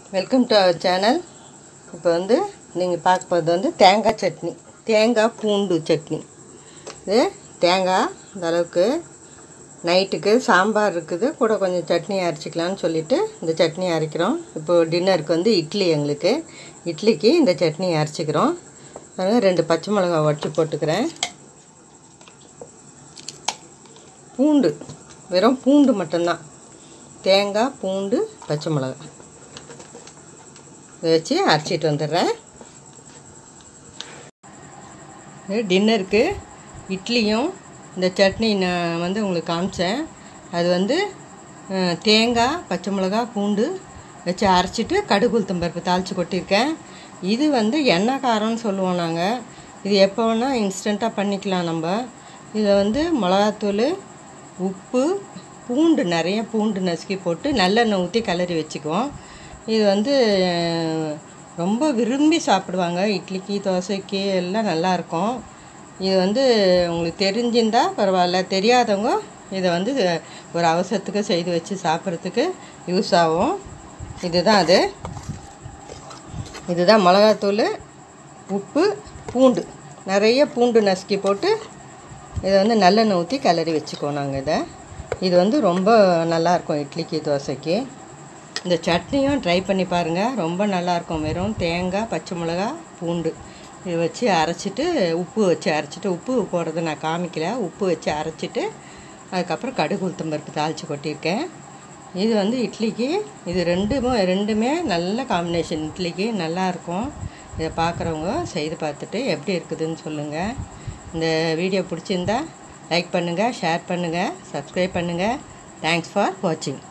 welcome to our channel இப்போ வந்து நீங்கள் பார்க்க போகிறது வந்து தேங்காய் சட்னி தேங்காய் பூண்டு சட்னி இது தேங்காய் இந்த அளவுக்கு நைட்டுக்கு சாம்பார் இருக்குது கூட கொஞ்சம் சட்னி அரைச்சிக்கலாம்னு சொல்லிட்டு இந்த சட்னி அரைக்கிறோம் இப்போ டின்னருக்கு வந்து இட்லி எங்களுக்கு இட்லிக்கு இந்த சட்னி அரைச்சிக்கிறோம் பாருங்க, ரெண்டு பச்சை மிளகாய் உடச்சி போட்டுக்கிறேன் பூண்டு வெறும் பூண்டு மட்டும்தான் தேங்காய் பூண்டு பச்சை மிளகாய் இதை வச்சு அரைச்சிட்டு வந்துடுறேன் இது டின்னருக்கு இட்லியும் இந்த சட்னி நான் வந்து உங்களுக்கு காமிச்சேன் அது வந்து அஹ், தேங்காய் பச்சை மிளகா பூண்டு வச்சு அரைச்சிட்டு கடுகு உளுத்தம் பருப்பு தாளித்து கொட்டியிருக்கேன் இது வந்து எண்ணெய் காரம்னு சொல்லுவோம் நாங்கள் இது எப்போ வேணால் இன்ஸ்டண்ட்டாக பண்ணிக்கலாம் நம்ம இதில் வந்து மிளகாத்தூள் உப்பு பூண்டு நிறைய பூண்டு நசுக்கி போட்டு நல்லெண்ணெய் ஊற்றி கிளறி வச்சுக்குவோம் இது வந்து அஹ், ரொம்ப விரும்பி சாப்பிடுவாங்க இட்லிக்கு தோசைக்கு எல்லாம் நல்லாயிருக்கும் இது வந்து உங்களுக்கு தெரிஞ்சிருந்தா பரவாயில்ல தெரியாதவங்க இதை வந்து ஒரு அவசரத்துக்கு செய்து வச்சு சாப்பிட்றதுக்கு யூஸ் ஆகும் இதுதான் அது இதுதான் மிளகாத்தூள் உப்பு பூண்டு நிறைய பூண்டு நசுக்கி போட்டு இதை வந்து நல்லெண்ணெய் ஊற்றி கிளறி வச்சுக்குவோம் நாங்கள் இதை இது வந்து ரொம்ப நல்லாயிருக்கும் இட்லிக்கு தோசைக்கு இந்த சட்னியும் ட்ரை பண்ணி பாருங்கள் ரொம்ப நல்லாயிருக்கும் வெறும் தேங்காய் பச்சை மிளகா பூண்டு இது வச்சு அரைச்சிட்டு உப்பு வச்சு அரைச்சிட்டு உப்பு போடுறது நான் காமிக்கல உப்பு வச்சு அரைச்சிட்டு அதுக்கப்புறம் கடுகு உளுத்தம் பருப்பு தாளித்து கொட்டியிருக்கேன் இது வந்து இட்லிக்கு இது ரெண்டுமே ரெண்டுமே நல்ல காம்பினேஷன் இட்லிக்கு நல்லாயிருக்கும் இதை பார்க்குறவங்க செய்து பார்த்துட்டு எப்படி இருக்குதுன்னு சொல்லுங்கள் இந்த வீடியோ பிடிச்சிருந்தா லைக் பண்ணுங்கள் ஷேர் பண்ணுங்கள் சப்ஸ்கிரைப் பண்ணுங்கள் தேங்க்ஸ் ஃபார் வாட்சிங்